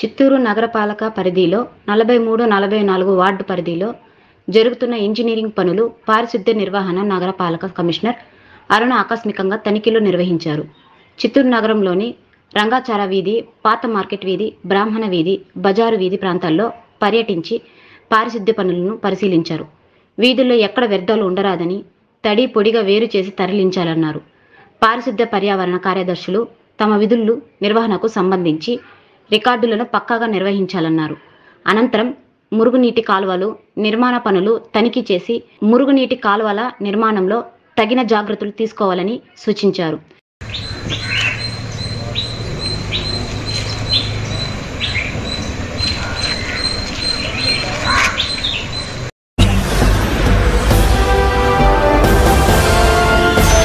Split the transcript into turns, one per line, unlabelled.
చిత్తూరు నగరపాలక పరిధిలో నలభై మూడు నలభై నాలుగు వార్డు పరిధిలో జరుగుతున్న ఇంజనీరింగ్ పనులు పారిశుద్ధ్య నిర్వహణ నగరపాలక కమిషనర్ అరుణ ఆకస్మికంగా తనిఖీలు నిర్వహించారు చిత్తూరు నగరంలోని రంగాచార వీధి పాత మార్కెట్ వీధి బ్రాహ్మణ వీధి బజారు వీధి ప్రాంతాల్లో పర్యటించి పారిశుద్ధ్య పనులను పరిశీలించారు వీధుల్లో ఎక్కడ వ్యర్థాలు ఉండరాదని తడి పొడిగా వేరు చేసి తరలించాలన్నారు పారిశుద్ధ్య పర్యావరణ కార్యదర్శులు తమ విధులు నిర్వహణకు సంబంధించి రికార్డులను పక్కాగా నిర్వహించాలన్నారు అనంతరం మురుగునీటి కాలువలు నిర్మాణ పనులు తనిఖీ చేసి మురుగునీటి కాలువల నిర్మాణంలో తగిన జాగ్రత్తలు తీసుకోవాలని సూచించారు